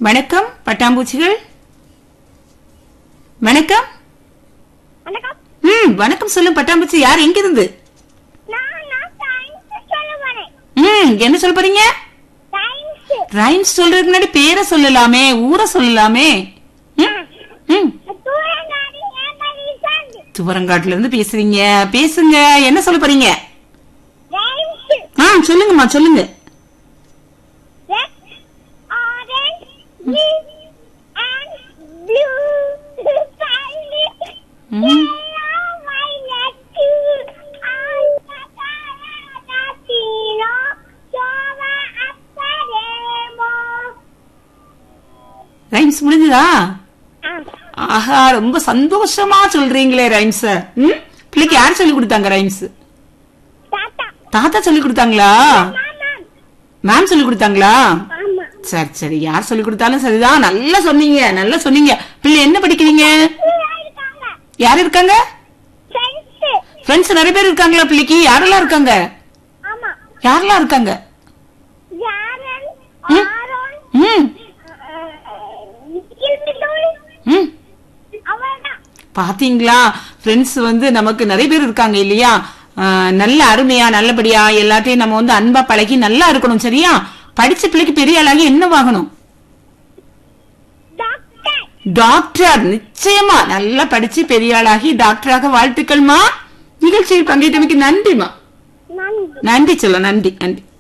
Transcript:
வணக்கம் பட்டாம்பூச்சிகள் வணக்கம் வணக்கம் ம் வணக்கம் சொல்லும் பட்டாம்பூச்சி யார் எங்க இருந்து நான் நான் சயின்ஸ் சொல்ல வரேன் ம் என்ன சொல்ல போறீங்க சயின்ஸ் ரைம்ஸ் சொல்றதுக்கு முன்னாடி பேரை சொல்லலாமே ஊரை சொல்லலாமே ம், ம் தூரங்காடி ஏமரிசன் துவரங்காட்டுல இருந்து பேசுறீங்க பேசுங்க என்ன சொல்ல போறீங்க சயின்ஸ் ஆ சொல்லுங்கம்மா சொல்லுங்க red orange green and blue violet ம். yellow violet latino சோவா அப்பரேமோ ரைம்ஸ் முடிஞ்சதா ஆஹா ரொம்ப சந்தோஷமா சொல்றீங்களே ரைம்ஸ் ம் பிள்ளைக்கு யார் சொல்லி கொடுத்தாங்க ரைம்ஸ் தாத்தா தாத்தா சொல்லி கொடுத்தாங்களா மாமா மேம் சொல்லி கொடுத்தாங்களா ஆமா சரி சரி யார் சொல்லி கொடுத்தாலும் சரிதான் நல்லா சொன்னீங்க நல்லா சொன்னீங்க பிள்ளை என்ன படிக்கிறீங்க இருக்காங்க யார் இருக்காங்க ஃப்ரெண்ட்ஸ் ஃப்ரெண்ட்ஸ் நிறைய பேர் இருக்காங்களா பிள்ளைக்கு யாரெல்லாம் இருக்காங்க ஆமா யாரெல்லாம் இருக்காங்க யாரன் ம். ஆரோன் ம் கில்மிடோல் ம் அவள்தான் பாத்தீங்களா ஃப்ரெண்ட்ஸ் வந்து நமக்கு நிறைய பேர் இருக்காங்க இல்லையா ஆஹ், நல்ல அருமையா நல்லபடியா எல்லாத்தையும் நம்ம வந்து அன்பா பழகி நல்லா இருக்கணும் சரியா படிச்ச பிள்ளைக்கு பெரிய ஆளாகி என்னவாகணும் டாக்டர் டாக்டர் நிச்சயமா நல்லா படிச்சு பெரிய ஆளாகி டாக்டராக வாழ்த்துக்கள்மா நிகழ்ச்சியில் பங்கேற்றமைக்கு நன்றிமா நன்றி நன்றி சொல்ல நன்றி நன்றி